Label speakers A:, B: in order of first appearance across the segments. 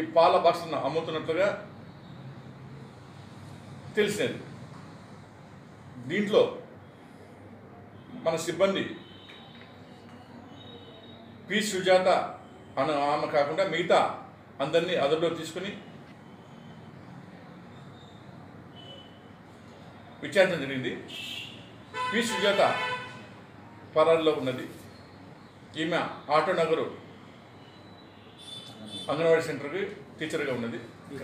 A: పాల బాక్సులను అమ్ముతున్నట్లుగా తెలిసినది దీంట్లో మన సిబ్బంది పి సుజాత అన్న ఆమె కాకుండా మిగతా అందరినీ అదుపులో తీసుకుని విచారణ జరిగింది పి సుజాత పరాల్లో ఉన్నది ఈమె ఆటో నగరు అంగన్వాడీ సెంటర్కి టీచర్గా ఉన్నది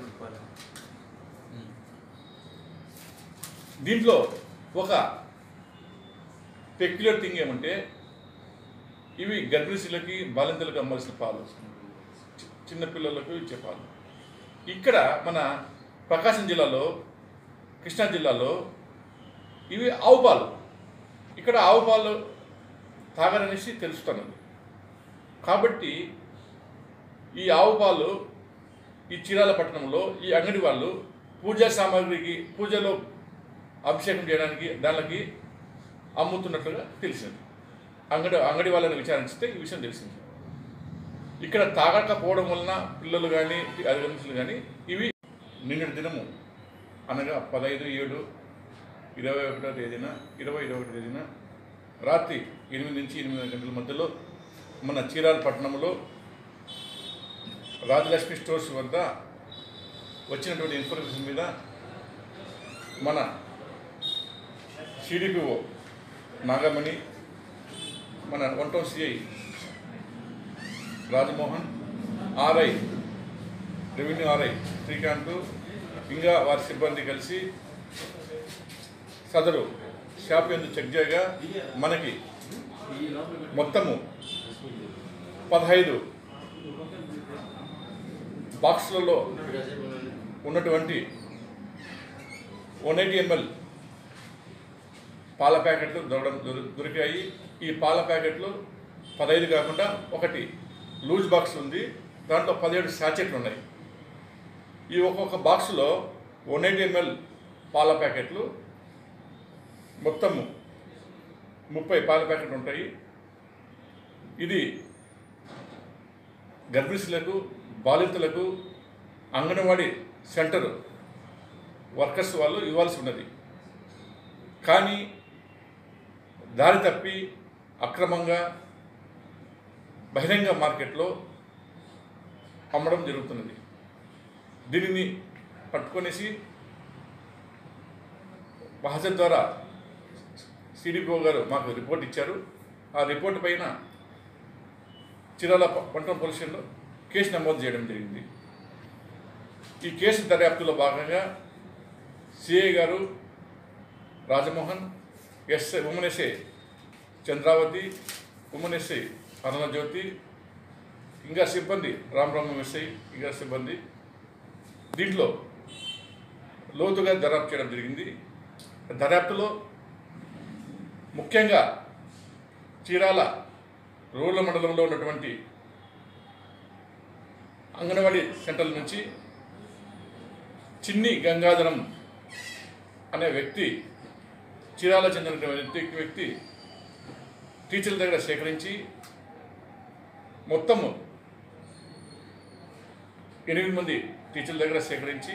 A: దీంట్లో ఒక పెక్యులర్ థింగ్ ఏమంటే ఇవి గర్భిణీశులకి బాలింతలకు అమ్మాల్సిన పాలు చి- చిన్న పిల్లలకు ఇచ్చే పాలు ఇక్కడ మన ప్రకాశం జిల్లాలో కృష్ణా జిల్లాలో ఇవి ఆవు పాలు ఇక్కడ ఆవు పాలు తాగరనేసి తెలుస్తున్నది కాబట్టి ఈ ఆవు పాలు ఈ చీరాల పట్టణంలో ఈ అంగడి వాళ్ళు పూజా సామాగ్రికి పూజలో అభిషేకం చేయడానికి దానికి అమ్ముతున్నట్లుగా తెలిసింది అంగడి అంగడి వాళ్ళని విచారిస్తే ఈ విషయం తెలిసింది ఇక్కడ తాగకపోవడం వలన పిల్లలు కానీ అధిగమించులు కానీ ఇవి నిన్నటి దినము అనగా పదహైదు ఏడు ఇరవై ఒకటో తేదీన ఇరవై ఇరవై ఒకటో తేదీన రాత్రి ఎనిమిది నుంచి ఎనిమిది గంటల మధ్యలో మన చీరాల పట్టణంలో రాజలక్ష్మి స్టోర్స్ వద్ద వచ్చినటువంటి ఇన్ఫర్మేషన్ మీద మన సిడిపిఓ నాగమణి మన one town CI Rajamohan RI revenue RI Srikanth ఇంకా వారి సిబ్బంది కలిసి సదరు షాప్ ఎందుకు చెక్ చేయగా మనకి మొత్తము పదహైదు బాక్సులలో ఉన్నటువంటి వన్ ఎయిటీ ఎంఎల్ పాల ప్యాకెట్లు దొరకడం దొరి- దొరికాయి ఈ పాల ప్యాకెట్లు పదహైదు కాకుండా ఒకటి లూజ్ బాక్స్ ఉంది దాంట్లో పదిహేడు శాచెట్లు ఉన్నాయి ఈ ఒక్కొక్క బాక్సులో వన్ ఎయిటీ ఎంఎల్ పాల ప్యాకెట్లు మొత్తము ముప్పై పాల ప్యాకెట్లు ఉంటాయి ఇది గర్భిణీలకు బాలింతలకు అంగన్వాడీ సెంటర్ వర్కర్స్ వాళ్ళు ఇవ్వాల్సి ఉన్నది కానీ దారి తప్పి అక్రమంగా బహిరంగ మార్కెట్లో అమ్మడం జరుగుతున్నది దీనిని పట్టుకొనేసి బహజర్ ద్వారా సిడిపిఓ గారు మాకు రిపోర్ట్ ఇచ్చారు ఆ రిపోర్ట్ పైన చిరాల పంటం పోలీస్ స్టేషన్లో కేసు నమోదు చేయడం జరిగింది ఈ కేసు దర్యాప్తులో భాగంగా సిఐ గారు Rajamohan SI women SI Chandravathi women SI Arunajyothi ఇంకా సిబ్బంది రామరామ ఎస్ఐ ఇంకా సిబ్బంది దీంట్లో లోతుగా దర్యాప్తు చేయడం జరిగింది దర్యాప్తులో ముఖ్యంగా చీరాల రూరల్ మండలంలో ఉన్నటువంటి అంగన్వాడీ సెంటర్ నుంచి చిన్ని గంగాధరం అనే వ్యక్తి చీరాల చెందిన వ్యక్తి వ్యక్తి టీచర్ల దగ్గర సేకరించి మొత్తము ఎనిమిది మంది టీచర్ల దగ్గర సేకరించి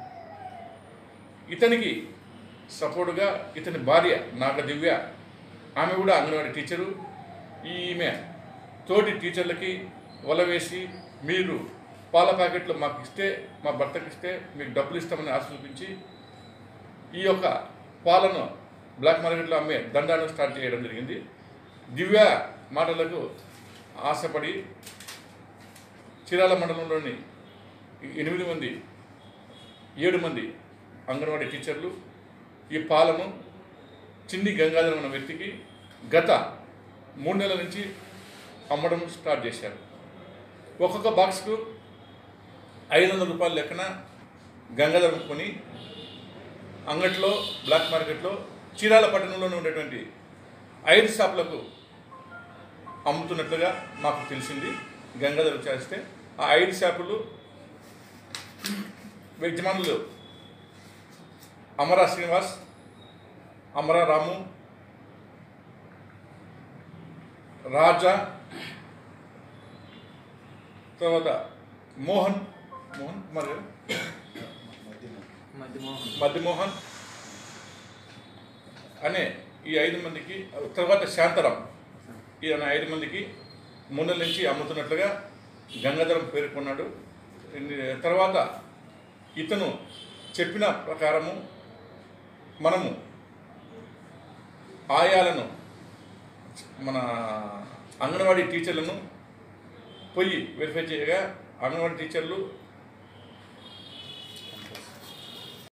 A: ఇతనికి సపోర్టుగా ఇతని భార్య నాగ దివ్య ఆమె కూడా అంగన్వాడీ టీచరు ఈమె తోటి టీచర్లకి వల వేసి మీరు పాల ప్యాకెట్లు మాకు ఇస్తే మా భర్తకి ఇస్తే మీకు డబ్బులు ఇస్తామని ఆశ చూపించి ఈ యొక్క పాలను బ్లాక్ మార్కెట్లో అమ్మే దండాను స్టార్ట్ చేయడం జరిగింది దివ్య మాటలకు ఆశపడి చీరాల మండలంలోని ఎనిమిది మంది ఏడు మంది అంగన్వాడీ టీచర్లు ఈ పాలను చిన్ని గంగాధరం అన్న వ్యక్తికి గత మూడు నెలల నుంచి అమ్మడం స్టార్ట్ చేశారు ఒక్కొక్క బాక్స్కు ఐదు వందల రూపాయల లెక్కన గంగాధరం కొని అంగట్లో బ్లాక్ మార్కెట్లో చీరాల పట్టణంలోనే ఉండేటువంటి ఐదు షాపులకు అమ్ముతున్నట్లుగా మాకు తెలిసింది గంగాధర్ విచారిస్తే ఆ ఐదు షాపులు యజమానులు అమరా శ్రీనివాస్ అమరా రాము రాజా తర్వాత మోహన్ మోహన్ కుమార్ గారు
B: మధ్యమోహన్
A: మధ్యమోహన్ అనే ఈ ఐదు మందికి తర్వాత శాంతరాం ఈ అనే ఐదు మందికి ముందల నుంచి అమ్ముతున్నట్లుగా గంగాధరం పేర్కొన్నాడు ఇన్ని- తర్వాత ఇతను చెప్పిన ప్రకారము మనము ఆయాలను మన అంగన్వాడీ టీచర్లను పోయి వెరిఫై చేయగా అంగన్వాడీ టీచర్లు